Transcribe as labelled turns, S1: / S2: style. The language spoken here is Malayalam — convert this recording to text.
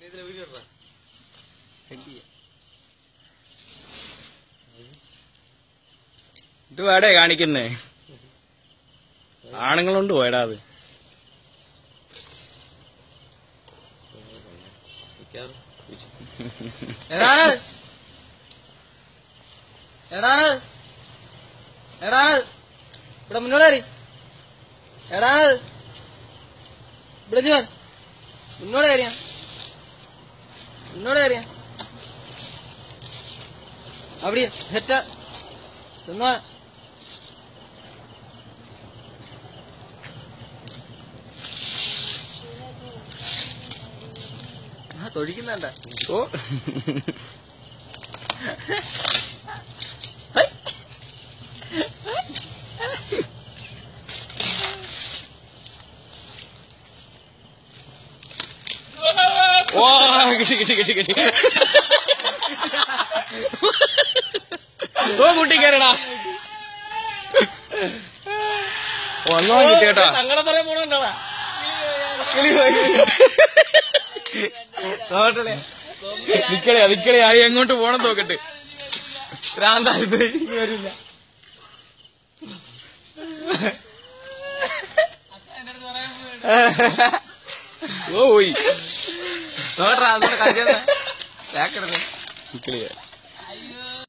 S1: ഇത് വേടേ കാണിക്കുന്നേ ആണുങ്ങളുണ്ട് പോയടാ അത്
S2: എടാ എടാ എടാ ഇവിടെ മുന്നോട്ട് കയറി എടാ ഇവിടെ ഞാൻ മുന്നോട്ട് കയറിയാ മുന്നോട്ട് കയറിയാ അവിടെ ഹെറ്റ തിന്നോ ആ തൊഴിക്കുന്നുണ്ട
S1: ഓ ഓ കിട്ടി കിട്ടി കിട്ടി കിട്ടി ഓ കുട്ടി കയറടാ ഒന്നോ കിട്ടി കേട്ടോ
S2: തങ്ങളെ പറയാൻ പോണുണ്ടോടാ
S1: നോട്ടല്ലേ നിക്കളയാ നിക്കളയാ എങ്ങോട്ട് പോണം നോക്കട്ടെ ഭ്രാന്തായി പോയി. ഇനി വരില്ല ഓ പോയി നോട്ടാ അതൊന്ന് കളിച്ചത് നിക്കളിയാ